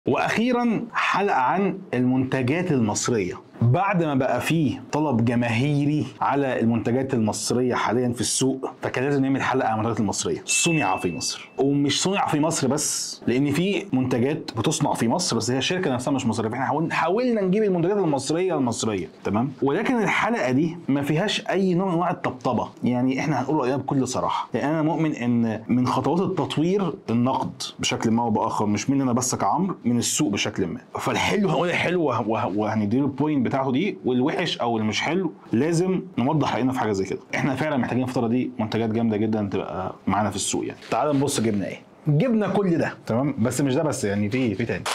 واخيرا حلقه عن المنتجات المصريه بعد ما بقى فيه طلب جماهيري على المنتجات المصريه حاليا في السوق فكان لازم نعمل حلقه عن المنتجات المصريه صنع في مصر ومش صنع في مصر بس لان في منتجات بتصنع في مصر بس هي الشركه نفسها مش مصريه فاحنا حاولنا حاولنا نجيب المنتجات المصريه المصريه تمام ولكن الحلقه دي ما فيهاش اي نوع من انواع الطبطبه يعني احنا هنقول راينا بكل صراحه لان انا مؤمن ان من خطوات التطوير النقد بشكل ما او باخر مش مني انا بس كعمرو من السوق بشكل ما فالحلو هنقول الحلو وه- وه- وهنديله البوينت بتاعته دي والوحش او اللي مش حلو لازم نوضح راينا في حاجه زي كده احنا فعلا محتاجين الفتره دي منتجات جامده جدا تبقى معانا في السوق يعني تعال نبص جبنا ايه جبنا كل ده تمام بس مش ده بس يعني في في تاني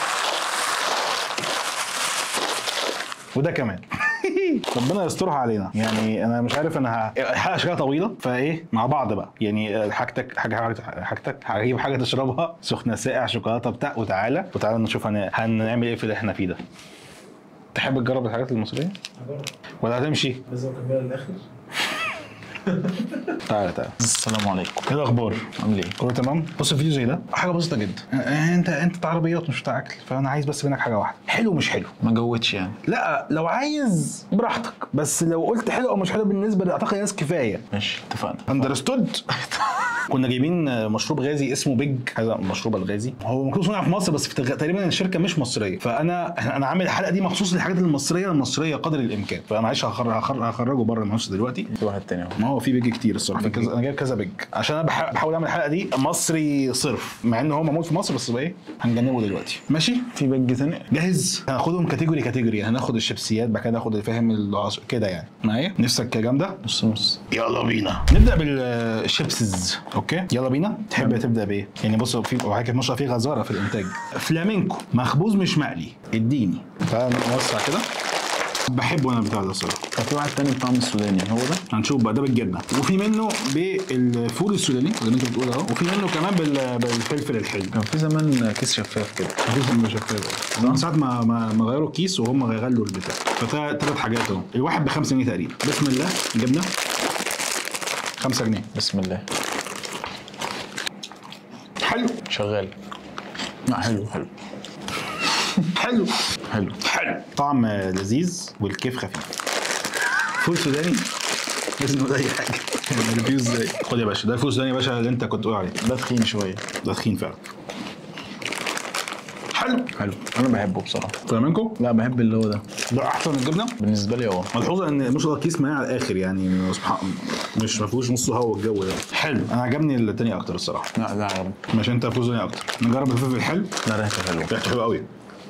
وده كمان ربنا يسترها علينا يعني انا مش عارف انا ه- الحلقه شكلها طويله فايه مع بعض بقى يعني حاجتك حاجه حاجتك حاجتك هجيب حاجه تشربها سخنه ساقع شوكولاته بتاع وتعالى وتعالى نشوف هن- هنعمل ايه في اللي احنا فيه ده تحب تجرب الحاجات المصريه هجرب ولا هتمشي لازم اكملها للاخر تعالى تعالى السلام عليكم ايه الاخبار عامل ايه؟ كله تمام بص الفيديو زي ده حاجه بسيطه جدا آه، انت انت بتاع عربيات مش بتاع اكل فانا عايز بس منك حاجه واحده حلو مش حلو ما جودش يعني لا لو عايز براحتك بس لو قلت حلو او مش حلو بالنسبه لاعتقد الناس كفايه ماشي اتفقنا اندرستود كنا جايبين مشروب غازي اسمه بيج هذا المشروب الغازي هو مكتوب صنع في مصر بس في تغ- تقريبا الشركه مش مصريه فانا إحنا- انا عامل الحلقه دي مخصوص للحاجات المصريه المصريه قدر الامكان فانا معلش هخر- هخر- هخرجه بره المنافسه دلوقتي في واحد تاني اهو ما هو في بيج كتير الصراحه في كذا انا جايب كذا بيج عشان انا بح- بحاول اعمل الحلقه دي مصري صرف مع ان هو معمول في مصر بس بقى ايه هنجنبه دلوقتي ماشي في بج تاني جاهز هناخدهم كاتيجوري كاتيجوري هناخد الشيبسيات بعد كده ناخد فاهم العص- كده يعني معايا نفسك جامده نص نص يلا بينا نبدا بالشيبسز اوكي يلا بينا تحب تبدا بايه يعني بص في وحاجه ما شاء الله في غزاره في الانتاج فلامينكو مخبوز مش مقلي اديني تعال نوسع كده بحبه انا البتاع ده الصراحه كان في واحد تاني بطعم السوداني هو ده هنشوف بقى ده بالجبنه وفي منه بالفول السوداني اللي انت بتقول اهو وفي منه كمان بال- بالفلفل الحلو كان في زمان كيس شفاف كده مفيش من شفاف من ساعه ما ما ما غيروا الكيس وهم غيروا البتاع فثلاث حاجات اهو الواحد ب 5 جنيه تقريبا بسم الله جبنه 5 جنيه بسم الله حلو شغال لا حلو حلو حلو حلو حلو طعم لذيذ والكيف خفيف فول سوداني لازم نقول اي حاجه الريفيو ازاي خد يا باشا ده الفول السوداني يا باشا اللي انت كنت بتقول عليه ده تخين شويه ده تخين فعلا حلو حلو انا بحبه بصراحه فلامينكو لا بحب اللي هو ده ده احسن من الجبنه بالنسبه لي اه ملحوظه ان مش هو كيس معايا على الاخر يعني سبحان- مش ما فيهوش نص هوا والجو ده حلو انا عجبني التاني اكتر الصراحه لا ده عجبني مش انت فوز تاني اكتر نجرب الفلفل الحلو ده ريحته حلوه ريحته حلوه قوي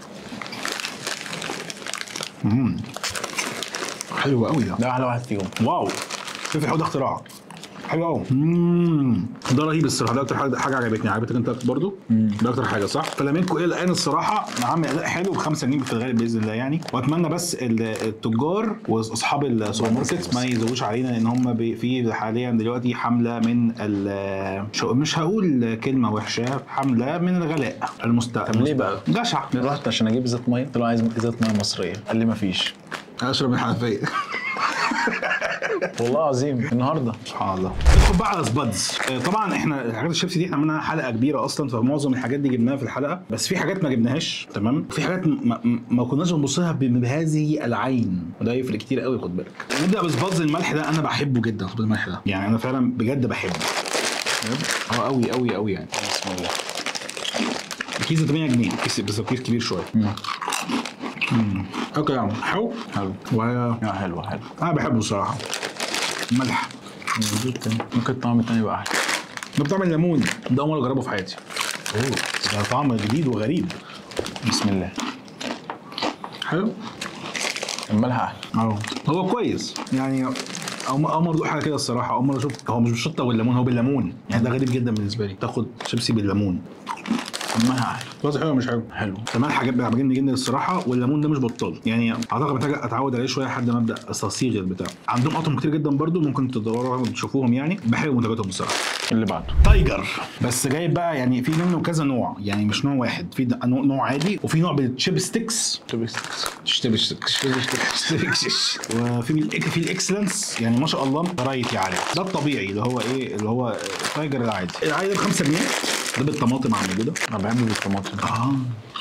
امم حلو قوي ده ده احلى واحد فيهم واو فلفل حلو ده اختراع حلو قوي امم ده رهيب الصراحه ده اكتر حاجه حاجه عجبتني عجبتك انت برضو ده اكتر حاجه صح فلامينكو الى الان الصراحه عامل اداء حلو ب 5 جنيه في الغالب باذن الله يعني واتمنى بس ال- التجار واصحاب السوبر ماركت ما يزودوش علينا ان هم بي- في حاليا دلوقتي حمله من ال- شو- مش هقول كلمه وحشه حمله من الغلاء المستقبل طب ليه بقى؟ جشع رحت عشان اجيب ازازه ميه قلت له عايز ازازه ميه مصريه قال لي مفيش اشرب من الحنفيه والله العظيم النهارده سبحان الله ندخل بقى على سبادز آه، طبعا احنا الحاجات الشيبسي دي احنا عملنا حلقه كبيره اصلا فمعظم الحاجات دي جبناها في الحلقه بس في حاجات ما جبناهاش تمام في حاجات ما, ما- ما كناش بنبص لها ب- بهذه العين وده يفرق كتير قوي خد بالك نبدا بسبادز الملح ده انا بحبه جدا سبادز الملح ده يعني انا فعلا بجد بحبه اه قوي قوي قوي يعني بسم الله الكيس ده 8 جنيه كيس بس كيس كبير شويه مم. اوكي يا عم حلو حلو و لا حلو حلو انا بحبه الصراحه ملح موجود تاني ممكن الطعم التاني يبقى احلى ده بطعم الليمون ده اول مره اجربه في حياتي اوه ده طعم جديد وغريب بسم الله حلو الملح احلى اه هو كويس يعني اول ما- أول مره ادوق حاجه كده الصراحه اول مره اشوف هو مش بالشطه والليمون هو بالليمون يعني ده غريب جدا بالنسبه لي تاخد شيبسي بالليمون الملح احلى بس حلو مش حلو حلو كمان حاجات عجبني جدا الصراحه والليمون ده مش بطال يعني اعتقد محتاج اتعود عليه شويه لحد ما ابدا استصيغ البتاع عندهم اطعم كتير جدا برضو ممكن تدوروا وتشوفوهم يعني بحب منتجاتهم الصراحه اللي بعده تايجر بس جايب بقى يعني في منه كذا نوع يعني مش نوع واحد في د- نوع نوع عادي وفي نوع بالتشيب ستيكس تشتبك ستيكس وفي الإك- في الاكسلنس يعني ما شاء الله فرايتي عليه ده الطبيعي اللي هو ايه اللي هو تايجر العادي العادي ب 5 جنيه ده بالطماطم على موجوده انا بحب بالطماطم اه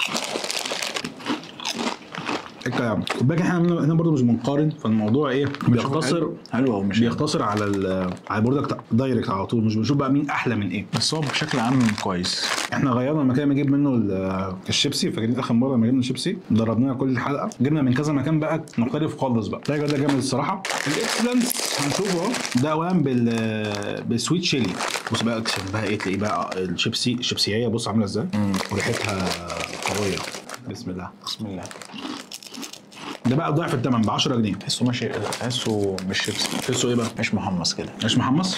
إيه الكلام خد بالك احنا هنا هنا برضه مش بنقارن فالموضوع ايه بيختصر حلو او مش حلو. بيختصر على ال على البرودكت دايركت على طول مش بنشوف بقى مين احلى من ايه بس هو بشكل عام كويس احنا غيرنا المكان اللي بنجيب منه ال- الشيبسي فاكرين اخر مره لما جبنا الشيبسي ضربناها كل الحلقه جبنا من كذا مكان بقى مختلف خالص بقى ده ده جامد الصراحه الاكسلنس هنشوفه اهو ده اولا بال بالسويت شيلي بص بقى اكشن بقى ايه تلاقيه بقى الشيبسي الشيبسييه بص عامله ازاي وريحتها قويه بسم الله بسم الله ده بقى ضعف الثمن ب 10 جنيه تحسه ماشي تحسه مش شيبسي تحسه ايه بقى؟ مش محمص كده مش محمص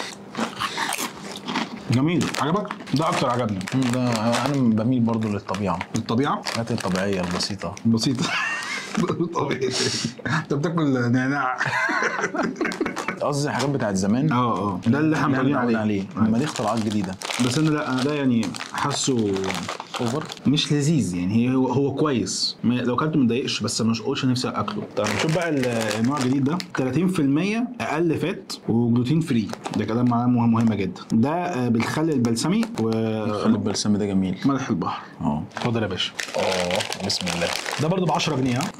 جميل عجبك؟ ده اكتر عجبني مم، ده انا بميل برضو للطبيعه الطبيعه الحاجات الطبيعيه البسيطه بسيطه طبيعي انت بتاكل نعناع قصدي الحاجات بتاعت زمان اه اه ده اللي احنا اللي متعودين احنا عليه, عليه اما دي اختراعات جديده بس انا لا انا ده يعني حاسه اوفر مش لذيذ يعني هو هو كويس ما- لو كلته ما تضايقش بس مش قولش نفسي اكله طب نشوف بقى ال- النوع الجديد ده 30% اقل فات وجلوتين فري ده كلام معناه مهم مهمه جدا ده آه، بالخل البلسمي خلي البلسم ده جميل وملح البحر اه اتفضل يا باشا اه بسم الله ده برضو ب 10 جنيه ها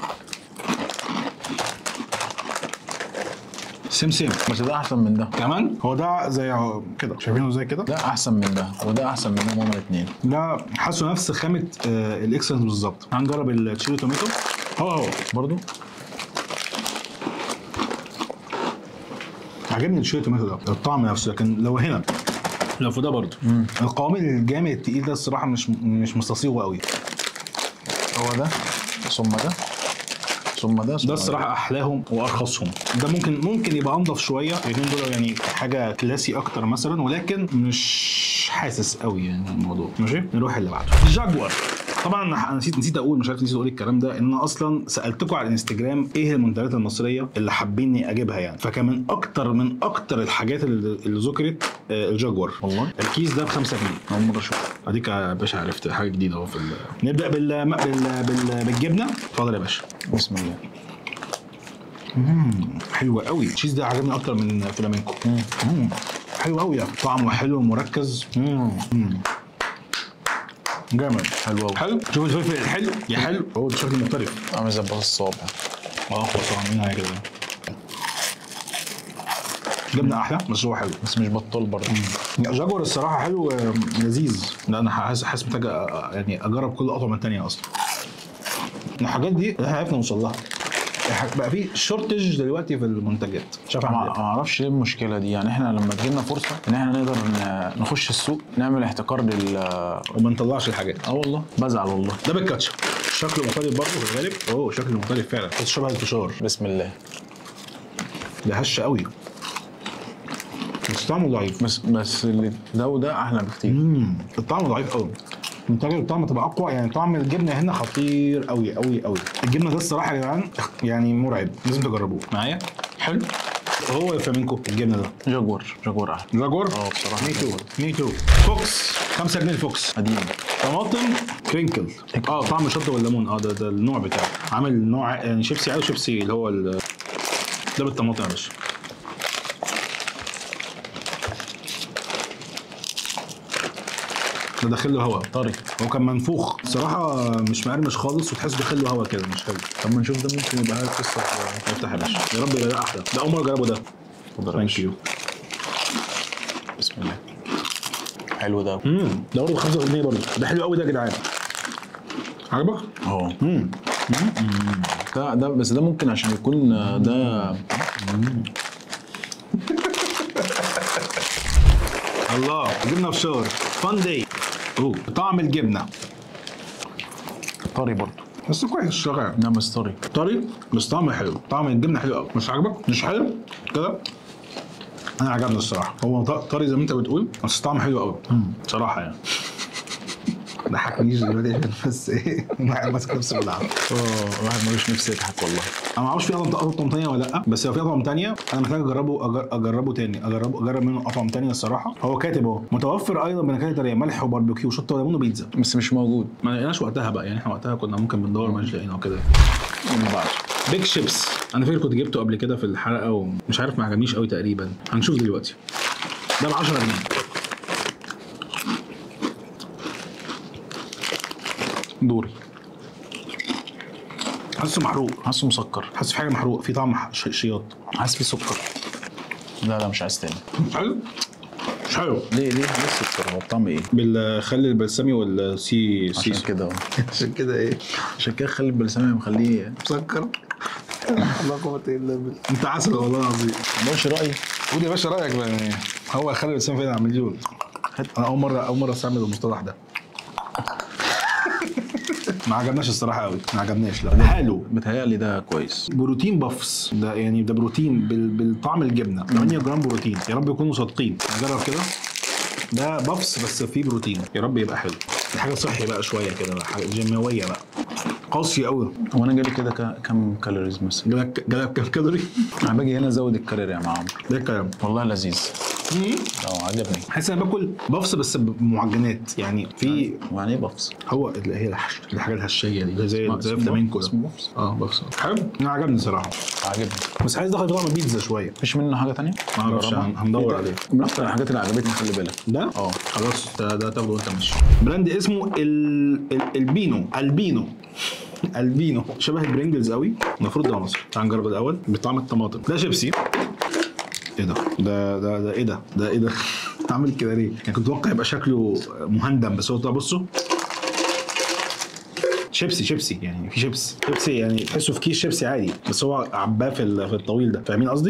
سم سم بس ده احسن من ده كمان هو ده زي كده شايفينه زي كده ده احسن من ده وده احسن منهم هما الاثنين ده حاسه نفس خامه آه الاكسلنس بالظبط هنجرب التشيلي توميتو هو هو برضو عجبني التشيلي توميتو ده الطعم نفسه لكن لو هنا لو في ده برضه القوام الجامد التقيل ده الصراحه مش مش مستصيغه قوي هو ده ثم ده ثم ده ثم ده الصراحه احلاهم وارخصهم ده ممكن ممكن يبقى انضف شويه الاثنين دول يعني حاجه كلاسي اكتر مثلا ولكن مش حاسس قوي يعني الموضوع ماشي نروح اللي بعده جاكوار طبعا انا نسيت نسيت اقول مش عارف نسيت اقول الكلام ده ان انا اصلا سالتكم على الانستجرام ايه المنتجات المصريه اللي حابيني اجيبها يعني فكان من اكتر من اكتر الحاجات اللي اللي ذكرت آه، الجاكوار والله؟ الكيس ده ب 5 جنيه اول مره اشوف اديك يا باشا عرفت حاجه جديده اهو في ال- نبدا بال... بال... بال... بالجبنه اتفضل يا باشا بسم الله حلوه قوي التشيز ده عجبني اكتر من فلامينكو مم. حلو قوي يعني طعمه حلو ومركز مم. مم. جامد حلو قوي حلو شوف الفلفل الحلو يا حلو هو ده شكل مختلف عامل زي باص الصابع اه خلاص عاملين على كده جبنه احلى بس هو حلو بس مش بطال برضه جاكور الصراحه حلو آه، لذيذ لا انا حاسس حاسس محتاج آه، يعني اجرب كل اطعمه التانيه اصلا الحاجات دي احنا عرفنا نوصل لها الح- بقى في شورتج دلوقتي في المنتجات مش عارف ما اعمل ما ايه اعرفش ليه المشكله دي يعني احنا لما تجيلنا فرصه ان احنا نقدر ن- نخش السوق نعمل احتكار لل وما نطلعش الحاجات اه والله بزعل والله ده بالكاتشب شكله مختلف برضه في الغالب اوه شكله مختلف فعلا بس شبه الفشار بسم الله ده هش قوي بس طعمه ضعيف بس بس اللي ده وده احلى بكتير امم الطعم ضعيف قوي منتج الطعم تبقى اقوى يعني طعم الجبنه هنا خطير قوي قوي قوي الجبنه ده الصراحه يا جدعان يعني مرعب لازم تجربوه معايا حلو هو الفلامينكو الجبنه ده جاكور جاكور احلى جاكور اه بصراحة مي تو جاكور. مي تو فوكس 5 جنيه الفوكس قديم طماطم كرينكل اه طعم الشطه والليمون اه ده ده النوع بتاعه عامل نوع يعني شيبسي عاوز شيبسي اللي هو ال- ده بالطماطم يا باشا ده داخل له هوا طري هو كان منفوخ صراحة مش مقرمش خالص وتحس داخل له هوا كده مش حلو طب ما نشوف ده ممكن يبقى قصه افتح يا باشا يا رب يبقى ده احلى ده اول مرة اجربه ده اتفضل يا ثانك باشا. يو بسم الله حلو ده امم ده برضه 5 جنيه برضه ده حلو قوي ده يا جدعان عجبك؟ اه امم ده ده بس ده ممكن عشان يكون آه، ده الله جبنه فشار فان داي اوه طعم الجبنه طري برضه بس كويس شغال ده بس طري طري بس طعمه حلو طعم الجبنه حلو قوي مش عاجبك مش حلو كده انا عجبني الصراحه هو ط- طري زي ما انت بتقول بس طعمه حلو قوي بصراحه يعني ما ضحكنيش دلوقتي بس ايه الواحد ماسك نفسه بالعافيه اه الواحد ملوش نفس يضحك والله انا ما اعرفش في اطعم اطعم تانيه ولا لا بس لو في اطعم تانيه انا محتاج اجربه أجر- اجربه تاني اجربه اجرب منه اطعم تانيه الصراحه هو كاتب اهو متوفر ايضا بنكهات تانيه ملح وباربيكيو وشطه وليمون وبيتزا بس مش موجود ما لقيناش وقتها بقى يعني احنا وقتها كنا ممكن بندور ما لقينا وكده من بعد بيج شيبس انا فاكر كنت جبته قبل كده في الحلقه ومش عارف ما عجبنيش قوي تقريبا هنشوف دلوقتي ده ب 10 جنيه دوري حاسه محروق حاسه مسكر حاسس في حاجه محروق في طعم ح- ش- شياط حاسس فيه سكر لا لا مش عايز تاني حلو مش حلو ليه ليه ليه السكر هو الطعم ايه؟ بالخل البلسمي والسي عشان سي كده عشان كده ايه عشان كده خلي البلسمه مخليه مسكر لا قوة الا بالله انت عسل والله العظيم ماشي رايي قول يا باشا رايك بقى يعني هو خلي الانسان فين على مليون انا اول مره اول مره استعمل المصطلح ده ما عجبناش الصراحه قوي ما عجبناش لا حلو متهيألي ده كويس بروتين بافس ده يعني ده بروتين بال- بالطعم الجبنه 8 جرام بروتين يا رب يكونوا صادقين نجرب كده ده بافس بس فيه بروتين يا رب يبقى حلو دي حاجه صحي بقى شويه كده بقى حاجه جيماويه بقى قاسي قوي هو انا جالي كده كا- كام كالوريز مثلا جالك جالك كام كالوري انا باجي هنا ازود الكالوري يا عمرو ده الكلام والله لذيذ اه عجبني حاسس انا باكل بافس بس بمعجنات يعني في يعني ايه بفص؟ هو اللي هي الحش الحاجه الهشيه دي زي اسمه- زي اسمه فلامينكو اسمه ده بفص اه بافس حلو انا عجبني صراحه عجبني بس عايز دخل طعم بيتزا شويه مفيش منه حاجه تانية؟ ما اعرفش جربها؟ هن- هندور عليه من اكتر الحاجات اللي عجبتني خلي بالك ده اه خلاص ده ده تاخده وانت ماشي براند اسمه ال... ال... البينو البينو البينو شبه البرينجلز قوي المفروض ده مصر تعال نجرب الاول بطعم الطماطم ده شيبسي ايه ده ده ده ده ايه ده ده ايه ده عامل كده ليه يعني كنت متوقع يبقى شكله مهندم بس هو طلع بصوا شيبسي شيبسي يعني في شيبس شيبسي يعني تحسه في كيس شيبسي عادي بس هو عباه في ال- في الطويل ده فاهمين قصدي؟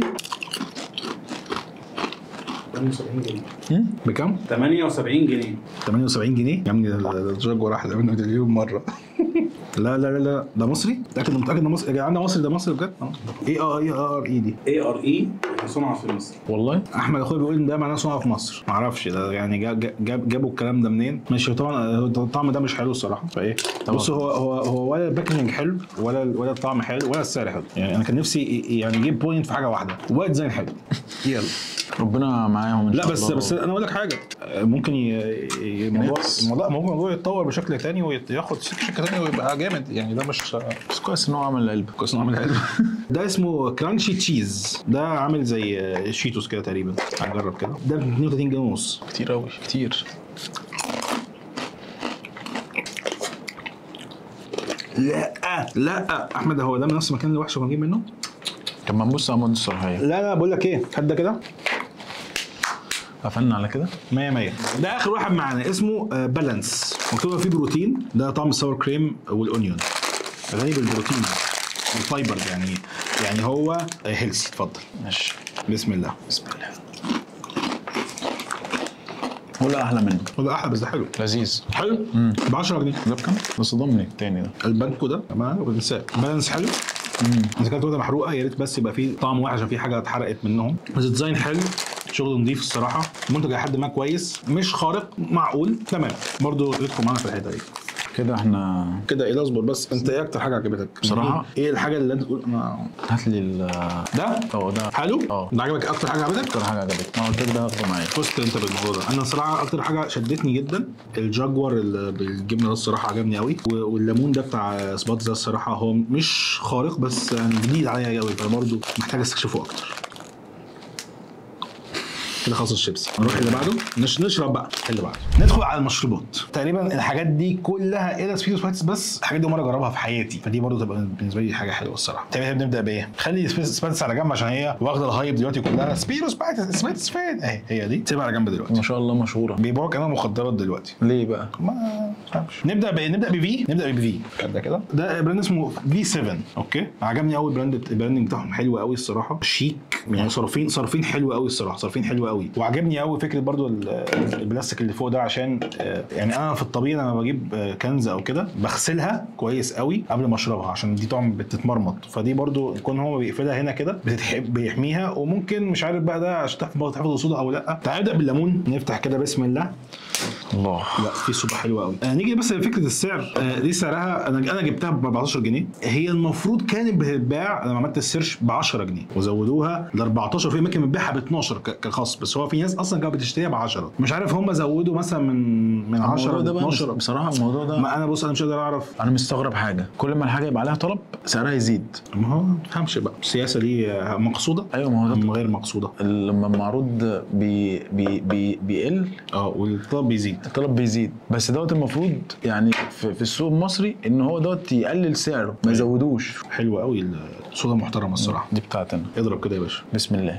78 جنيه بكام؟ 78 جنيه 78 جنيه يا ابني ده- ده ده الجاكور احلى منه مليون مره لا لا لا لا ده مصري؟ متاكد متاكد ده مصري يا جدعان ده مصري ده مصري بجد؟ اه ايه اه ايه اه اي دي اي ار اي صنع في مصر والله احمد اخويا بيقول ان ده معناه صنع في مصر ما اعرفش ده يعني جاب جاب جابوا الكلام ده منين ماشي طبعا الطعم ده مش حلو الصراحه فايه طبعا. بص هو هو هو ولا الباكجنج حلو ولا ولا الطعم حلو ولا السعر حلو يعني انا كان نفسي ي- يعني يجيب بوينت في حاجه واحده ولا ديزاين حلو يلا ربنا معاهم إن لا شاء بس الله. بس انا اقول لك حاجه ممكن ي... ي... الموضوع ينافس. الموضوع ممكن الموضوع يتطور بشكل تاني وياخد شركه تانيه ويبقى جامد يعني ده مش بس كويس ان هو عمل العلبه كويس انه عامل حلو ده اسمه كرانشي تشيز ده عامل زي شيتوس كده تقريبا هنجرب كده ده ب 32 جنيه ونص كتير قوي كتير لا لا احمد هو ده من نفس المكان اللي وحش كنا نجيب منه طب ما نبص على المواد الصلاحيه لا لا بقول لك ايه هات ده كده قفلنا على كده 100 100 ده اخر واحد معانا اسمه آه، بالانس مكتوب فيه بروتين ده طعم الساور كريم والاونيون غني بالبروتين والفايبر يعني يعني هو هيلثي اتفضل ماشي بسم الله بسم الله ولا احلى منه هو احلى بس ده حلو لذيذ حلو ب 10 جنيه ده بكام؟ ده صدمني التاني ده البانكو ده ما بنساه بالانس حلو اذا كانت واخده محروقه يا ريت بس يبقى فيه طعم وحش عشان في حاجه اتحرقت منهم بس الديزاين حلو شغل نظيف الصراحه المنتج لحد ما كويس مش خارق معقول تمام برضو ادخل معانا في الحته دي كده احنا كده ايه اصبر بس انت ايه اكتر حاجه عجبتك بصراحة؟ ايه الحاجه اللي انت تقول انا هات لي ال ده اه ده حلو اه. ده عجبك اكتر حاجه عجبتك اكتر حاجه عجبتني انا قلت لك ده هاخده معايا فزت انت بالموضوع ده انا صراحه اكتر حاجه شدتني جدا الجاكور اللي بالجبنه ده الصراحه عجبني قوي و- والليمون ده بتاع سبات ده الصراحه هو مش خارق بس يعني جديد عليا قوي فبرضه محتاج استكشفه اكتر كده خلص الشيبسي نروح اللي بعده نش... نشرب بقى اللي بعده ندخل على المشروبات تقريبا الحاجات دي كلها الا سبيدو سباتس بس الحاجات دي أول مره اجربها في حياتي فدي برضه تبقى بالنسبه لي حاجه حلوه الصراحه تمام نبدا بايه خلي سبيدو سباتس على جنب عشان هي واخده الهايب دلوقتي كلها سبيدو سباتس سباتس فين اهي هي دي سيبها على جنب دلوقتي ما شاء الله مشهوره بيبيعوا كمان مخدرات دلوقتي ليه بقى؟ ما فهمش نبدا ب نبدا بفي نبدا بفي ده كده ده براند اسمه في 7 اوكي عجبني قوي البراند البراندنج بتاعهم حلو قوي الصراحه شيك يعني صارفين صارفين حلو قوي الصراحه صارفين حلو قوي وعجبني قوي فكره برضو ال- البلاستيك اللي فوق ده عشان آه، يعني انا في الطبيعي لما بجيب آه، كنز او كده بغسلها كويس قوي قبل ما اشربها عشان دي طبعا بتتمرمط فدي برضو كون هو بيقفلها هنا كده بتتح- بيحميها وممكن مش عارف بقى ده عشان تحفظ تحفظ الصودا او لا تعال نبدا بالليمون نفتح كده بسم الله الله لا في صوبه حلوه قوي آه نيجي بس لفكره السعر آه دي سعرها انا انا جبتها ب 14 جنيه هي المفروض كانت بتتباع لما عملت السيرش ب 10 جنيه وزودوها ل 14 في اماكن بتبيعها ب 12 ك- كخاص بس هو في ناس اصلا كانت بتشتريها ب 10 مش عارف هم زودوا مثلا من من 10 الموضوع ل ده بقى 12 بصراحه الموضوع ده ما انا بص انا مش قادر اعرف انا مستغرب حاجه كل ما الحاجه يبقى عليها طلب سعرها يزيد ما هو ما تفهمش بقى السياسه دي آه، مقصوده ايوه ما هو ده أم غير مقصوده لما المعروض بي بي بي بيقل اه والطلب الطلب بيزيد الطلب بيزيد بس دوت المفروض يعني في, في السوق المصري ان هو دوت يقلل سعره ما يزودوش حلوه قوي الصودا محترمه الصراحه دي بتاعتنا اضرب كده يا باشا بسم الله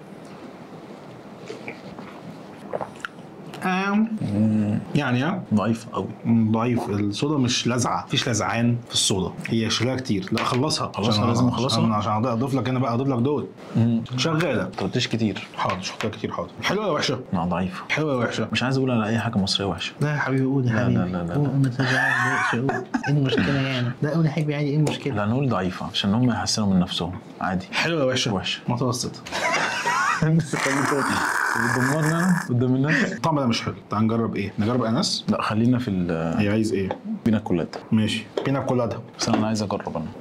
يعني ها ضعيف قوي ضعيف الصودا مش لازعه مفيش لزعان في الصودا هي شغاله كتير لا خلصها خلصها، عشان- لازم أخلصها؟ عشان- عشان اضيف لك انا بقى اضيف لك دول شغاله ما قلتش كتير حاضر شفتها كتير حاضر حلوه ولا وحشه لا ضعيفه حلوه ولا وحشه مش عايز اقول على اي حاجه مصريه وحشه لا يا حبيبي قول يا لا، حبيبي لا، لا، لا. قول ما تزعلش قول ايه المشكلة يعني؟ لا قول يا حبيبي عادي ايه المشكلة؟ لا نقول ضعيفه عشان هم يحسنوا من نفسهم عادي حلوه ولا وحشه وحشه متوسط بتدمرني انا قدام الناس الطعم ده مش حلو تعال نجرب ايه نجرب انس لا خلينا في ال- هي عايز ايه بينا كلات ماشي بينا كولادها بس انا عايز اجرب انا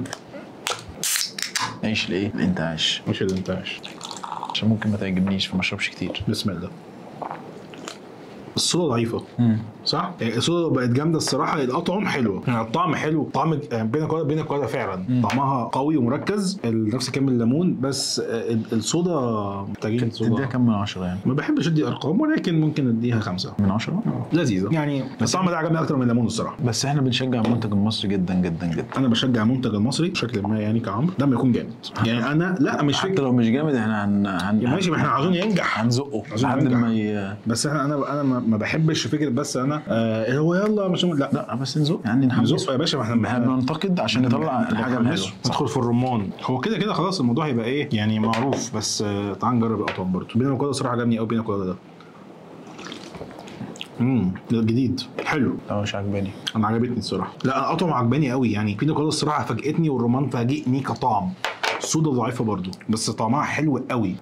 عيش الايه الانتعاش مش اللي انت عايش عشان ممكن ما تعجبنيش فما اشربش كتير بسم الله الصودا ضعيفه صح؟ يعني الصودا بقت جامده الصراحه الاطعم حلوه يعني الطعم حلو طعم يعني بينا كولا بينا كولا فعلا طعمها قوي ومركز ال- نفس كم الليمون بس ال- الصودا محتاجين تديها صودا كام من عشرة يعني ما بحبش ادي ارقام ولكن ممكن اديها خمسه من عشرة لذيذه يعني الطعم ده عجبني اكتر من الليمون الصراحه بس احنا بنشجع المنتج المصري جدا جدا جدا انا بشجع المنتج المصري بشكل ما يعني كعمرو لما يكون جامد يعني انا لا مش حتى فكره لو مش جامد احنا هن هن ماشي ما احنا عاوزين ينجح هنزقه عايزين لحد ننجح. ما ي... بس احنا انا انا ما ما بحبش فكره بس انا آه هو يلا مش لا لا بس نزق يعني نحمسه نزق يا باشا ما احنا احنا بننتقد عشان نطلع الحاجه الحلوه ندخل في الرمان هو كده كده خلاص الموضوع هيبقى ايه يعني معروف بس آه، تعال نجرب الاطعم برضه بينا كولا صراحه عجبني قوي بينا كولا ده امم ده جديد حلو لا مش عاجباني انا عجبتني الصراحه لا انا اطعم عجباني قوي يعني بينا كولا الصراحه فاجئتني والرمان فاجئني كطعم الصودا ضعيفه برضه بس طعمها حلو قوي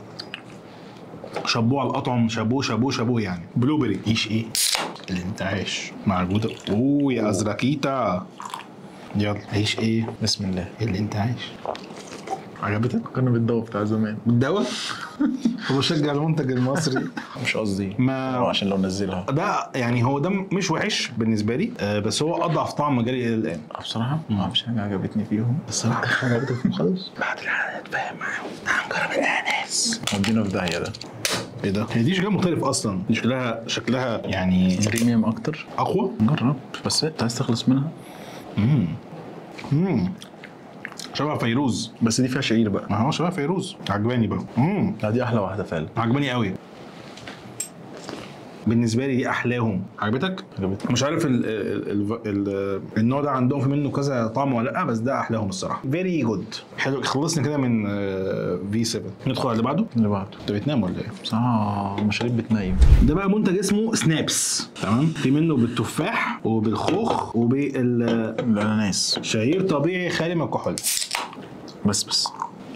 شابوه على الاطعم شابوه شابوه شابوه يعني بلو بيري عيش ايه الانتعاش مع الجوده اوه يا ازرقيتا يلا عيش ايه بسم الله الانتعاش عجبتك كنا بالدواء بتاع زمان بالدواء وبشجع المنتج المصري مش قصدي ما- هو عشان لو نزلها ده يعني هو ده مش وحش بالنسبه لي آه، بس هو اضعف طعم جالي الى الان بصراحه ما فيش حاجه عجبتني فيهم الصراحه مش حاجه عجبتك خالص بعد الحلقه نتفاهم معاهم هنجرب الانس ودينا في داهيه ده ايه ده؟ هي دي شكلها مختلف اصلا دي شكلها شكلها يعني بريميوم اكتر اقوى نجرب بس انت عايز تخلص منها امم امم شبه فيروز بس دي فيها شعير بقى ما هو شبه فيروز عجباني بقى امم لا دي احلى واحده فعلا عجباني قوي بالنسبه لي دي احلاهم عجبتك عجبتني مش عارف ال ال ال ال النوع ده عندهم في منه كذا طعم ولا لا بس ده احلاهم الصراحه فيري جود حلو خلصنا كده من في 7 ندخل على اللي بعده اللي بعده انت بتنام ولا ايه بصراحه المشاريب بتنيم ده بقى منتج اسمه سنابس تمام في منه بالتفاح وبالخوخ وبالشعير الاناناس طبيعي خالي من الكحول بس بس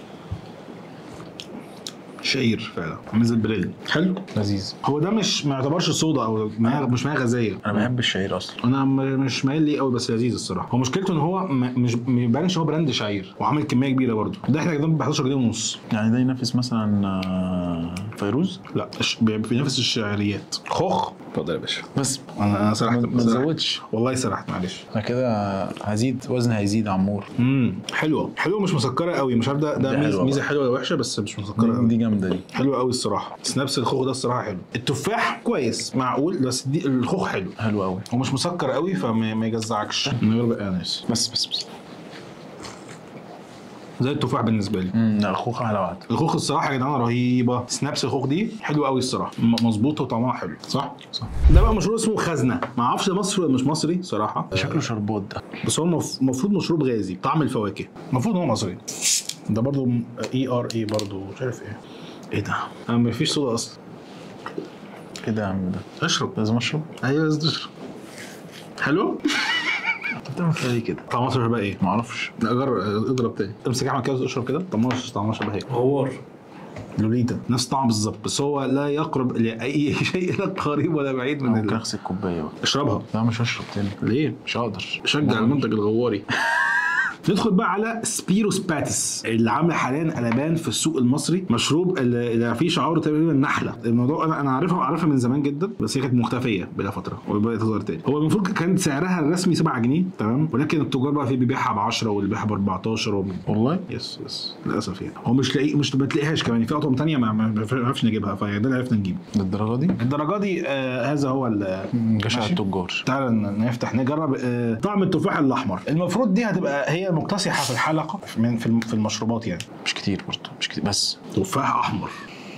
شعير فعلا عامل زي البريل حلو لذيذ هو ده مش ما يعتبرش صودا او مياه مش مياه غازيه انا بحب الشعير اصلا انا م- مش مايل ليه قوي بس لذيذ الصراحه هو مشكلته ان هو م- مش ما يبانش هو براند شعير وعامل كميه كبيره برضه ده احنا جايبينه ب 11 جنيه ونص يعني ده ينافس مثلا آه، فيروز لا الش- بي- بينافس الشعريات خوخ اتفضل يا باشا بس انا انا سرحت ما سرحت. تزودش والله سرحت معلش انا كده هزيد وزن هيزيد عمور امم حلوه حلوه مش مسكره قوي مش عارف ده ده ده ميزه حلوة ميزه بقى. حلوه ولا وحشه بس مش مسكره دي, قوي دي جامده دي حلوه قوي الصراحه سنابس الخوخ ده الصراحه حلو التفاح كويس معقول بس دي الخوخ حلو حلو قوي هو مش مسكر قوي فما ما يجزعكش من غير بقى ناس بس بس بس زي التفاح بالنسبه لي امم لا الخوخ احلى واحده الخوخ الصراحه يا جدعان رهيبه سنابس الخوخ دي حلوه قوي الصراحه م- مظبوطه وطعمها حلو صح صح. ده بقى مشروب اسمه خزنه ما اعرفش ده مصري ولا مش مصري صراحه شكله شربات ده بس هو مف- المفروض مشروب غازي طعم الفواكه المفروض هو مصري ده برضو اي ار اي برضو مش عارف ايه ايه ده انا ما فيش صودا اصلا كده يا عم ده اشرب لازم اشرب ايوه لازم تشرب حلو انت بتعمل فيها ليه كده طعمها شبه ايه ما اعرفش لا جرب اضرب تاني امسك احمد كده اشرب كده طعمها طعمها شبه ايه غوار لوليتا نفس الطعم بالظبط بس هو لا يقرب لاي شيء لا قريب ولا بعيد من ممكن ال... اغسل كوبايه بقى اشربها لا مش هشرب تاني ليه؟ مش هقدر شجع المنتج الغواري ندخل بقى على سبيروس باتس اللي عامله حاليا قلبان في السوق المصري مشروب اللي اللي فيه شعاره تقريبا النحله الموضوع انا انا عارفها عارفها من زمان جدا بس هي كانت مختفيه بلا فتره وبدات تظهر تاني هو المفروض كان سعرها الرسمي 7 جنيه تمام ولكن التجار بقى في بيبيعها ب 10 واللي بيبيعها ب 14 و... والله يس يس للاسف يعني هو مش لاقي مش ما تلاقيهاش كمان في اطعمه ثانيه ما ما ما عرفش نجيبها فده اللي عرفنا نجيبه للدرجه دي الدرجه دي آه هذا هو ال- جشع ماشي. التجار تعال ن- نفتح نجرب آه، طعم التفاح الاحمر المفروض دي هتبقى هي المكتسحه في الحلقه من في الم- في المشروبات يعني مش كتير برضه مش كتير بس تفاح احمر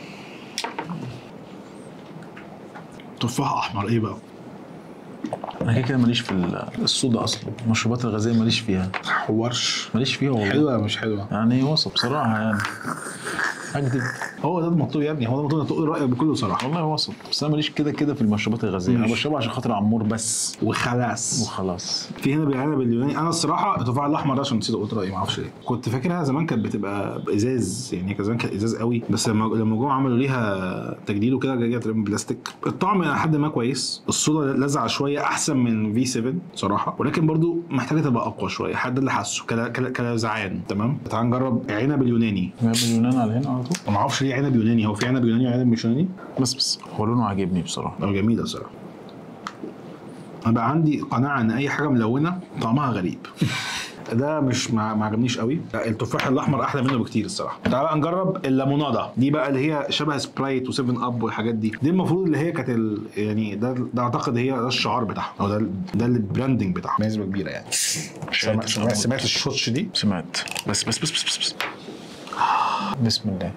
تفاح احمر ايه بقى انا كده كده ماليش في ال- الصودا اصلا المشروبات الغازيه ماليش فيها حورش ماليش فيها والله حلوه مش حلوه يعني وسط بصراحه يعني اكذب هو ده المطلوب يا ابني هو ده المطلوب انك تقول رايك بكل صراحه والله وسط بس انا ماليش كده كده في المشروبات الغازيه انا ماشي. بشربها عشان خاطر عمور بس وخلاص وخلاص في هنا بالعنب اليوناني انا الصراحه التفاح الاحمر ده عشان نسيت قلت رايي ما اعرفش ليه كنت فاكرها زمان كانت بتبقى ازاز يعني كان زمان كانت ازاز قوي بس لما لما جم عملوا ليها تجديد وكده جايه تقريبا بلاستيك الطعم الى حد ما كويس الصودا لزعه شويه احسن من في 7 صراحه ولكن برضو محتاجه تبقى اقوى شويه حد اللي حاسه كلا- كلا- كلزعان تمام تعال نجرب عنب اليوناني جايب اليونان على هنا على طول ما اعرفش ليه عنب يوناني هو في عنب يوناني وعنب مش يوناني بس بس هو لونه عاجبني بصراحه هو جميله الصراحه انا بقى عندي قناعه ان اي حاجه ملونه طعمها غريب ده مش ما ما عجبنيش قوي لا، التفاح الاحمر احلى منه بكتير الصراحه تعال بقى نجرب الليمونادا دي بقى اللي هي شبه سبرايت و7 اب والحاجات دي دي المفروض اللي هي كانت ال... يعني ده ده اعتقد هي ده الشعار بتاعها او ده ال- ده البراندنج بتاعها بنسبه كبيره يعني سمعت سمعت, سمعت الشوتش دي سمعت بس بس بس بس بس, بس. بسم الله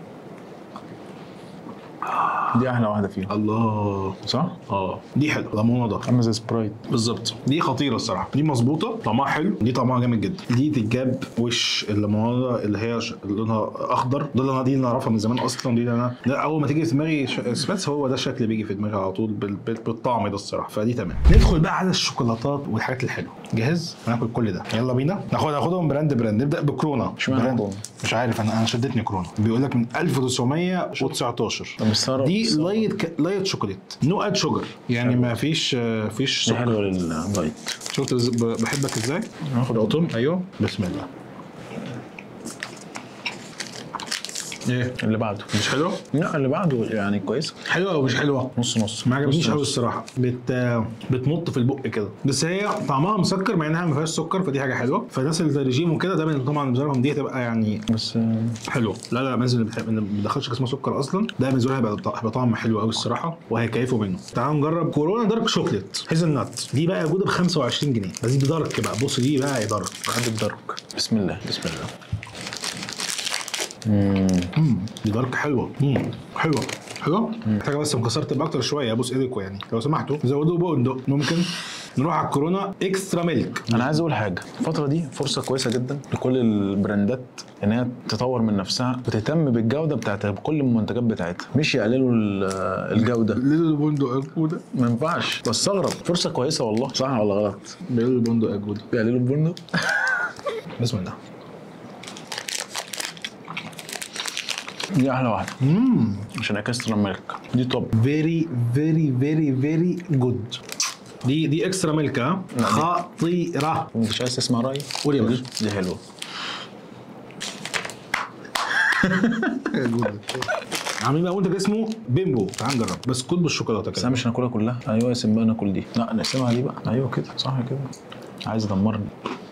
دي احلى واحده فيهم الله صح؟ اه دي حلوه ليمونادا عامله زي سبرايت بالظبط دي خطيره الصراحه دي مظبوطه طعمها حلو دي طعمها جامد جدا دي تتجاب وش الليموناده اللي هي ش- لونها اخضر ده اللي انا دي اللي اعرفها من زمان اصلا دي اللي انا ده اول ما تيجي في دماغي ش- سباتس هو ده الشكل اللي بيجي في دماغي على طول بال- بال- بالطعم ده الصراحه فدي تمام ندخل بقى على الشوكولاتات والحاجات الحلوه جاهز هناكل كل ده يلا بينا ناخد ناخدهم براند براند نبدا بكورونا اشمعنى براند- كورونا؟ مش عارف انا انا شدتني كورونا بيقول لك من 1919 طب مستغرب دي مستغرب. لايت ك... لايت شوكولات نو اد شوجر يعني ما فيش آه، فيش دي سكر حلوه لللايت شفت إز- ب- بحبك ازاي؟ ناخد قطن ايوه بسم الله ايه اللي بعده مش حلوه؟ لا اللي بعده يعني كويس حلوه او مش حلوه؟ نص نص ما عجبنيش نص قوي نص. الصراحه بت بتمط في البق كده بس هي طعمها مسكر مع انها ما فيهاش سكر فدي حاجه حلوه فالناس اللي زي ريجيم وكده دايما طبعا بالنسبه لهم دي هتبقى يعني بس آه، حلوه لا لا الناس اللي بتحب اللي ما بيدخلش اسمها سكر اصلا ده بالنسبه لها هيبقى هيبقى طعم حلو قوي الصراحه وهيكيفوا منه تعالوا نجرب كورونا دارك شوكليت هيزل نات دي بقى موجوده ب 25 جنيه بس دي بدارك بقى بص دي بقى دارك بحب الدارك بسم الله بسم الله دي دارك حلوه مم. حلوه حلوه محتاجه بس مكسره تبقى اكتر شويه ابوس ايدكم يعني لو سمحتوا زودوا بندق ممكن نروح على الكورونا اكسترا ميلك انا عايز اقول حاجه الفتره دي فرصه كويسه جدا لكل البراندات ان هي تطور من نفسها وتهتم بالجوده بتاعتها بكل المنتجات بتاعتها مش يقللوا ال- الجوده ليه البندق اجوده ما ينفعش بستغرب فرصه كويسه والله صح ولا غلط ليه البندق اجوده يقللوا البندق بسم الله دي احلى واحده امم عشان اكسترا ميلك دي توب فيري فيري فيري فيري جود دي دي اكسترا ميلك ها لا، دي- خطيره انت مش عايز تسمع رايي قول يا دي باشا. دي حلوه عاملين بقى منتج اسمه بيمبو تعال نجرب بسكوت بالشوكولاته بس كده انا مش هناكلها كلها ايوه يا سيمبا ناكل دي لا نقسمها دي بقى ايوه كده صح كده عايز يدمرني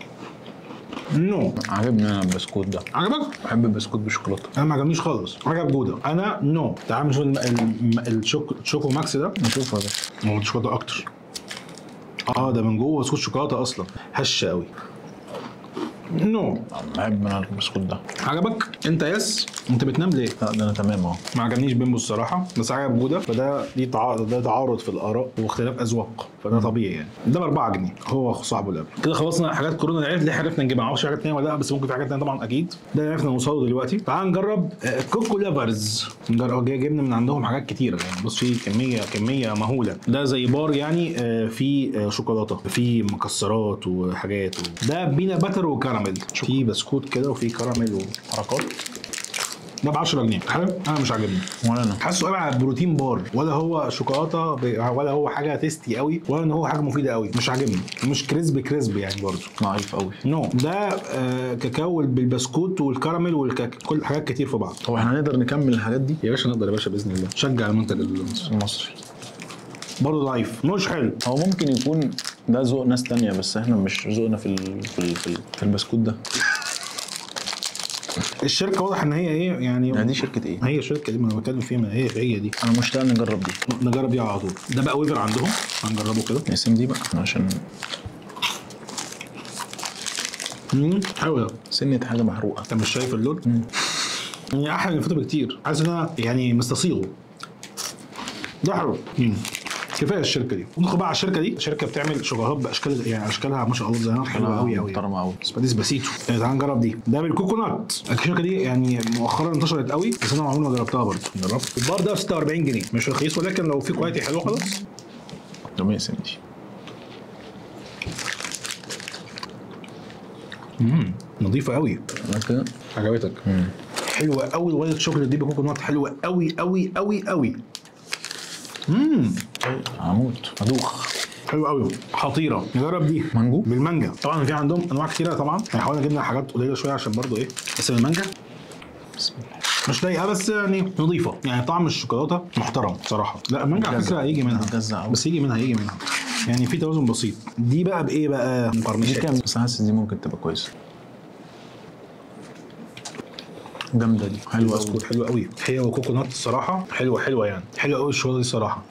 نو عاجبني انا البسكوت ده عجبك؟ بحب البسكوت بالشوكولاته انا ما عجبنيش خالص عجب جوده انا نو تعال نشوف الم- الم- الشوك الشوكو ماكس ده نشوفها بس هو الشوكولاته اكتر اه ده من جوه بسكوت شوكولاته اصلا هشه قوي نو بحب انا البسكوت ده عجبك انت يس انت بتنام ليه لا ده انا تمام اهو ما عجبنيش بيمبو الصراحه بس عجب جوده فده دي تعارض ده تعارض في الاراء واختلاف اذواق فده طبيعي يعني ده ب 4 جنيه هو صاحبه اللي قبل كده خلصنا حاجات كورونا اللي عرفت اللي عرفنا نجيبها معرفش حاجات تانية ولا لا بس ممكن في حاجات تانية طبعا اكيد ده اللي عرفنا نوصله دلوقتي تعال نجرب آه، كوكو لافرز نجرب جاي جبنا من عندهم حاجات كتيره يعني بص في كميه كميه مهوله ده زي بار يعني آه، فيه آه، شوكولاته فيه مكسرات وحاجات و... ده بينا باتر وكراميل في بسكوت كده وفي كراميل وحركات ده ب 10 جنيه حلو انا مش عاجبني ولا انا حاسه قوي على بروتين بار ولا هو شوكولاته ب- ولا هو حاجه تيستي قوي ولا ان هو حاجه مفيده قوي مش عاجبني مش كريسب كريسب يعني برضه ضعيف قوي نو ده آه كاكاو بالبسكوت والكراميل والكاك كل حاجات كتير في بعض هو احنا نقدر نكمل الحاجات دي يا باشا نقدر يا باشا باذن الله شجع المنتج المصري المصري برضه ضعيف مش حلو هو ممكن يكون ده ذوق ناس تانية بس احنا مش ذوقنا في ال... في ال... في, ال... في البسكوت ده الشركه واضح ان هي ايه يعني يعني دي شركة ايه؟ هي الشركه دي ما انا بتكلم فيها ما هي هي دي انا مشتاق نجرب دي نجرب دي على طول ده بقى ويفر عندهم هنجربه كده نقسم دي بقى عشان مم، حلو ده سنة حاجة محروقة انت مش شايف اللون؟ يعني احلى من الفطر بكتير حاسس ان انا يعني مستصيغه ده حلو مم. كفايه الشركه دي ندخل بقى على الشركه دي شركه بتعمل شوكولاتات باشكال يعني اشكالها ما شاء الله ديزاينات حلوه قوي قوي محترمة قوي سباديس باسيتو تعال نجرب دي ده بالكوكونات الشركه دي يعني مؤخرا انتشرت قوي بس انا عمري ما جربتها برضه جربت البار ده ب 46 جنيه مش رخيص ولكن لو في كواليتي حلوه خلاص ده مقسم دي نظيفه قوي أنا كده عجبتك حلوه قوي الوايت شوكليت دي بكوكونات حلوه قوي قوي قوي قوي امم هموت ادوخ حلوه قوي خطيره نجرب دي مانجو بالمانجا طبعا في عندهم انواع كتيره طبعا احنا حاولنا جبنا حاجات قليله شويه عشان برضو ايه بس المانجا بسم الله مش لايقه بس يعني نظيفه يعني طعم الشوكولاته محترم بصراحه لا المانجا على بتجزع. فكره هيجي منها بتجزع أوي. بس يجي منها يجي منها يعني في توازن بسيط دي بقى بايه بقى دي مقرمشات كام بس حاسس دي ممكن تبقى كويسة جامدة دي حلوة قوي بسكوت حلو قوي هي وكوكونات الصراحه حلوه حلوه يعني حلوه قوي الشوكولاته دي الصراحه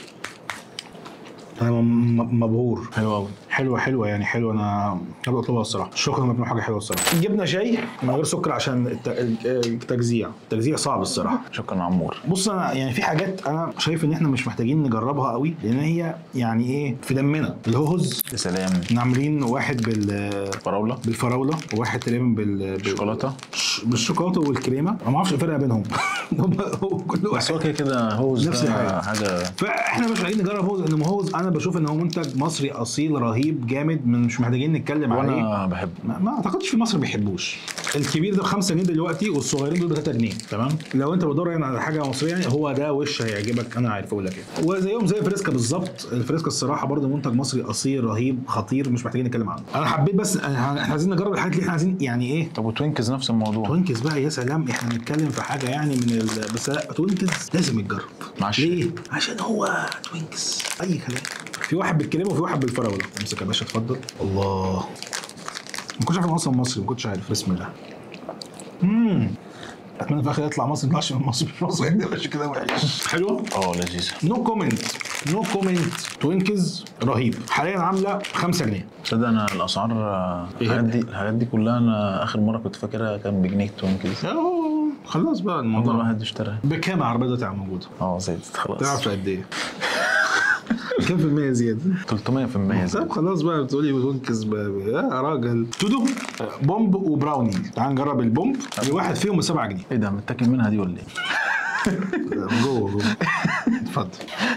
انا م- م- مبهور حلوة قوي حلوه حلوه يعني حلوه انا هبقى اطلبها الصراحه شكرا لما حاجه حلوه الصراحه جبنا شاي من غير سكر عشان الت- التجزيع التجزيع صعب الصراحه شكرا عمور بص انا يعني في حاجات انا شايف ان احنا مش محتاجين نجربها قوي لان هي يعني ايه في دمنا الهوز يا سلام احنا عاملين واحد بال فراولة بالفراوله وواحد تقريبا بال بال- شوكولاتة ش- بالشوكولاته والكريمه انا ما اعرفش الفرق بينهم هم هو كل بس هو واحد كده كده هوز نفس ده الحاجة. حاجة فاحنا مش محتاجين نجرب هوز لان هوز انا بشوف ان هو منتج مصري اصيل رهيب جامد من مش محتاجين نتكلم عليه وانا بحب ما, ما اعتقدش في مصر بيحبوش الكبير ده ب 5 جنيه دلوقتي والصغيرين دول ب 3 جنيه تمام لو انت بتدور يعني على حاجه مصريه يعني هو ده وش هيعجبك انا عارف اقول لك ايه وزيهم زي فريسكا بالظبط الفريسكا الصراحه برضه منتج مصري اصيل رهيب خطير مش محتاجين نتكلم عنه انا حبيت بس احنا عايزين نجرب الحاجات اللي احنا عايزين يعني ايه طب وتوينكز نفس الموضوع توينكس بقى يا سلام احنا بنتكلم في حاجه يعني من ال... بس لا توينكس لازم يتجرب مع الشاي. ليه؟ عشان هو توينكس اي كلام في واحد بالكريمه وفي واحد بالفراوله امسك يا باشا اتفضل الله ما كنتش عارف إن هو اصلا مصري ما كنتش عارف بسم الله امم اتمنى في الاخر يطلع مصري ما يطلعش من مصر مش مصري يا باشا كده وحش حلوه اه لذيذة نو كومنت نو كومنت توينكز رهيب حاليا عامله 5 جنيه تصدق انا الاسعار إيه؟ الحاجات دي الحاجات دي كلها انا اخر مره كنت فاكرها كان بجنيه توينكز أوه، خلاص بقى عمر الموضوع واحد اشتراها بكام العربيه دلوقتي على موجوده؟ اه زادت خلاص تعرف قد ايه؟ كام في المية زيادة؟ 300% طب خلاص بقى بتقولي بتنكس ب- ب- يا راجل تودو بومب وبراوني تعال نجرب البومب الواحد فيهم ب 7 جنيه ايه ده متاكل منها دي ولا ايه؟ جوه جوه اتفضل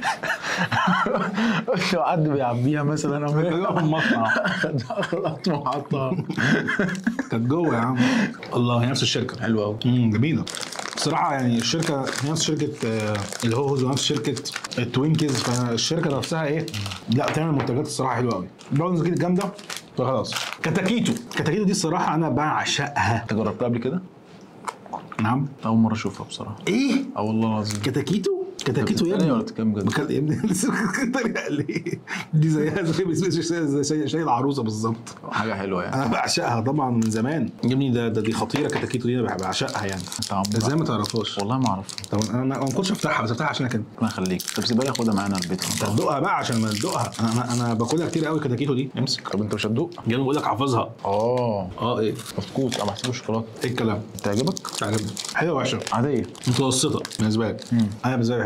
لو حد بيعبيها مثلا او لا، في المصنع. خلاص محطه كانت جوه يا عم الله هي نفس الشركه حلوه قوي امم جميله بصراحة يعني الشركة نفس شركة آه، الهوز ونفس شركة التوينكيز فالشركة نفسها ايه؟ لا بتعمل منتجات الصراحة حلوة قوي. براونز كده جامدة فخلاص. كتاكيتو، كتاكيتو دي الصراحة أنا بعشقها. انت جربتها قبل كده؟ نعم؟ اول مره اشوفها بصراحه ايه؟ اه والله العظيم كتاكيتو؟ كتاكيتو يا بتتريق ابني ولا بتتكلم بجد؟ بكل- يا ابني بتريق ليه؟ دي زيها زي زي زي- زي شاي العروسة بالظبط. حاجه حلوه يعني انا بعشقها طبعا من زمان يا ابني ده, ده دي خطيره كتاكيتو دي انا بعشقها يعني انت عمرك ازاي ما تعرفهاش والله ما اعرفها طب انا ما كنتش افتحها بس افتحها عشانك انت ربنا يخليك طب سيبها لي اخدها معانا البيت طب دوقها بقى عشان ما تدوقها انا انا, أنا باكلها كتير قوي كتاكيتو دي امسك طب انت مش هتدوق؟ جاي بقول لك حافظها اه اه ايه كسكوس انا بحسبه شوكولاته ايه الكلام تعجبك؟ عجبني حلوه وحشه عاديه متوسطه بالنسبه لي انا بالنسبه لي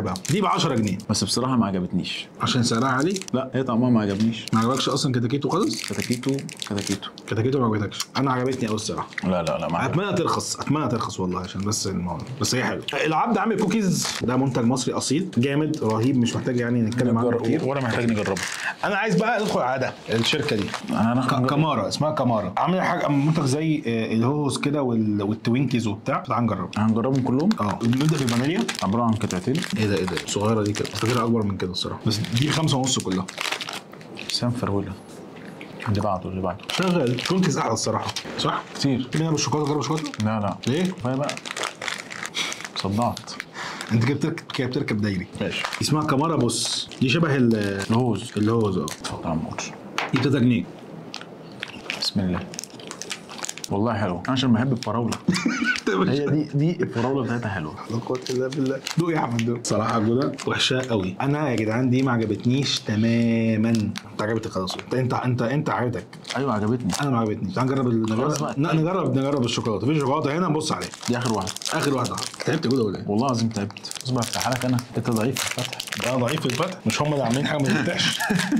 بقى دي ب 10 جنيه بس بصراحه ما عجبتنيش عشان سعرها عالي لا هي طعمها ما عجبنيش ما عجبكش اصلا كتاكيتو خالص كتاكيتو كتاكيتو كتاكيتو ما عجبتكش انا عجبتني قوي الصراحه لا لا لا ما عجبتنيش اتمنى ترخص اتمنى ترخص والله عشان بس الموضوع بس هي حلوه العبد عامل كوكيز ده منتج مصري اصيل جامد رهيب مش محتاج يعني نتكلم عنه كتير ولا محتاج نجربه انا عايز بقى ندخل على ده الشركه دي انا ك- كمارا اسمها كمارا عامله حاجه منتج زي آه، الهوهوس كده وال- والتوينكيز وبتاع تعال نجرب هنجربهم كلهم اه نبدا بالفانيليا عباره عن قطعتين ايه ده ايه ده صغيره دي كده فاكرها اكبر من كده الصراحه بس دي خمسة ونص كلها سام فروله اللي بعده اللي بعده شغال توينكيز احلى الصراحه صح؟ كتير تيجي نعمل بالشوكولاته جرب الشوكولاته لا لا ليه؟ كفايه بقى صدعت انت كده بتركب كده بتركب دايري ماشي اسمها كمارا بص دي شبه ال- لوز الهوز اه اتفضل يا عمور دي 3 جنيه بسم الله والله حلو انا عشان بحب الفراوله هي دي دي الفراوله بتاعتها حلوه لا قوة الا بالله دوق يا احمد دوق صراحة الجودة وحشة قوي انا يا جدعان دي ما عجبتنيش تماما انت عجبتك خلاص انت انت انت انت عجبتك ايوه عجبتني انا ما عجبتنيش تعال نجرب ال- خلاص نجرب بقى. ن- نجرب نجرب الشوكولاته في شوكولاته هنا نبص عليها دي اخر واحده اخر واحده تعبت جوده ولا ايه؟ والله العظيم تعبت اصبر افتحها لك انا انت ضعيف في الفتح ده ضعيف في الفتح مش هم اللي عاملين حاجه ما تفتحش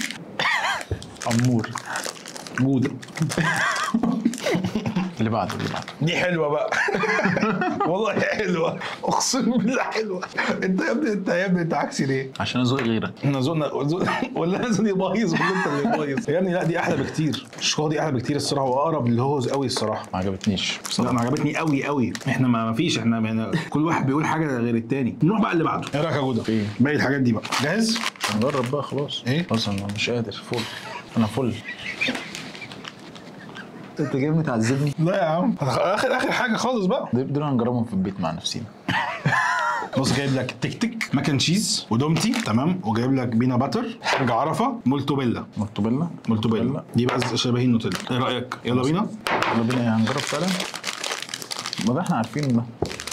امور جوده اللي بعده اللي بعده دي حلوه بقى والله حلوه اقسم بالله حلوه انت يا ابني انت يا ابني انت عكسي ليه؟ عشان ازوق غيرك احنا ذوقنا ذوق- ولا انا ذوقي بايظ ولا انت اللي بايظ يا ابني لا دي احلى بكتير الشوكولاته دي احلى بكتير الصراحه واقرب للهوز قوي الصراحه ما عجبتنيش لا انا عجبتني قوي قوي احنا ما ما فيش احنا يعني كل واحد بيقول حاجه غير التاني نروح بقى اللي بعده ايه رايك يا جوده ايه؟ باقي الحاجات دي بقى جاهز نجرب بقى خلاص إيه؟ خلاص انا مش قادر فل انا فل انت جاي متعذبني لا يا عم اخر اخر حاجه خالص بقى دول دول هنجربهم في البيت مع نفسينا بص جايب لك تك تك ماكن تشيز ودومتي تمام وجايب لك بينا باتر حاجه عرفه مولتوبيلا مولتوبيلا مولتوبيلا دي بقى شبه النوتيلا ايه رايك يلا بينا يلا بينا ايه هنجرب فعلا ما ده احنا عارفينه ده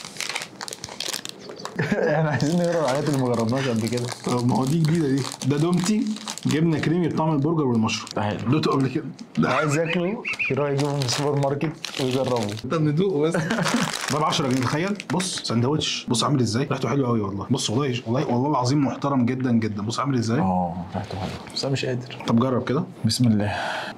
احنا عايزين نقرا الحاجات اللي ما جربناش قبل كده طب ما هو دي جديده دي ده دومتي جبنه كريمي بطعم البرجر والمشروم ده حلو دوقته قبل كده ده عايز ياكله يروح يجيبه من السوبر ماركت ويجربه انت ندوق بس ده ب 10 جنيه تخيل بص سندوتش بص عامل ازاي ريحته حلوه قوي والله بص والله والله والله العظيم محترم جدا جدا بص عامل ازاي اه ريحته حلوه بس انا مش قادر طب جرب كده بسم الله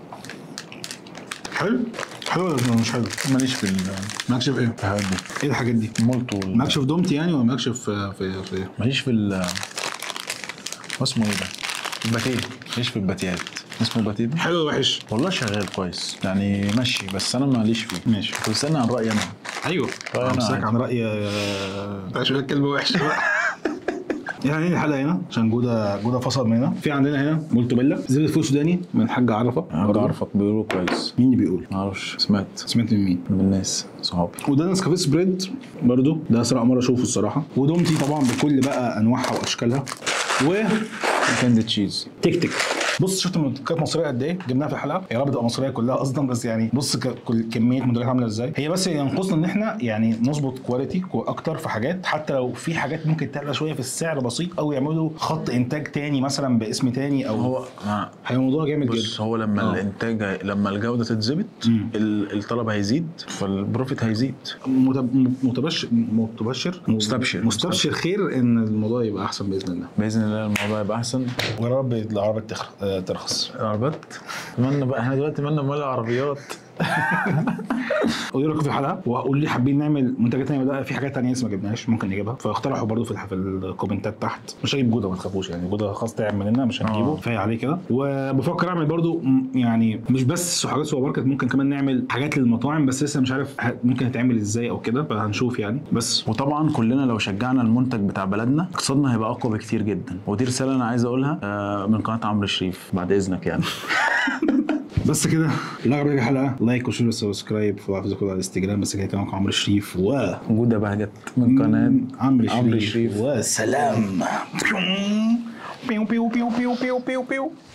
حلو حلو ولا مش حلو ماليش في ال- مالكش في ايه الحاجات دي ايه الحاجات دي مولتو وال- مالكش في دومتي يعني ولا مالكش في في في ماليش في ال اسمه ايه ده؟ الباتيه ماليش في الباتيات اسمه باتيه ده؟ حلو ولا وحش والله شغال كويس يعني ماشي بس انا ماليش فيه ماشي. كنت استنى عن رايي انا ايوه طيب أنا امسك عادي. عن راي آه، بلاش اقول لك كلمه وحشه بقى يعني هنا الحلقه هنا عشان جوده جوده فصل من هنا في عندنا هنا مولتوبيلا زبده فول سوداني من الحاج عرفه انا برضه. بعرفك بيقولوا كويس مين اللي بيقول؟ ما اعرفش سمعت سمعت من مين؟ من الناس صحابي وده نسكافيه سبريد برضو ده اسرع مره اشوفه الصراحه ودومتي طبعا بكل بقى انواعها واشكالها و كاندي تشيز تيك تيك بص شفت منتجات مصريه قد ايه جبناها في الحلقه يا رب تبقى مصريه كلها اصلا بس يعني بص ك- كل كميه منتجات عامله ازاي هي بس ينقصنا ان احنا يعني نظبط كواليتي اكتر في حاجات حتى لو في حاجات ممكن تعلى شويه في السعر بسيط او يعملوا خط انتاج تاني مثلا باسم تاني او هو ما هيبقى الموضوع جامد بص جدا هو لما آه. الانتاج هي- لما الجوده تتظبط مم. ال- الطلب هيزيد فالبروفيت هيزيد متب- متبشر متبشر مستبشر. مستبشر خير ان الموضوع يبقى احسن باذن الله باذن الله الموضوع يبقى احسن ويا رب العربية تخ- آه، ترخص العربيات اتمنى بقى احنا دلوقتي مالنا مال العربيات قولوا لكم في الحلقه وقولوا لي حابين نعمل منتجات تانية ولا في حاجات تانية لسه ما جبناهاش ممكن نجيبها فاقترحوا برضو في الح- في الكومنتات تحت مش هجيب جوده ما تخافوش يعني جوده خلاص تعب مننا مش هنجيبه آه. كفايه عليه كده وبفكر اعمل برضو م- يعني مش بس حاجات سوبر ماركت ممكن كمان نعمل حاجات للمطاعم بس لسه مش عارف ه- ممكن هتعمل ازاي او كده فهنشوف يعني بس وطبعا كلنا لو شجعنا المنتج بتاع بلدنا اقتصادنا هيبقى اقوى بكتير جدا ودي رساله انا عايز اقولها آه، من قناه عمرو شريف بعد اذنك يعني بس كده اللي عجبك الحلقه لايك وشير وسبسكرايب وحافظكم على الانستجرام بس كده كمان عمرو شريف و جوده بهجت من قناه عمرو عمرو شريف شريف وسلام بيو بيو بيو بيو بيو بيو بيو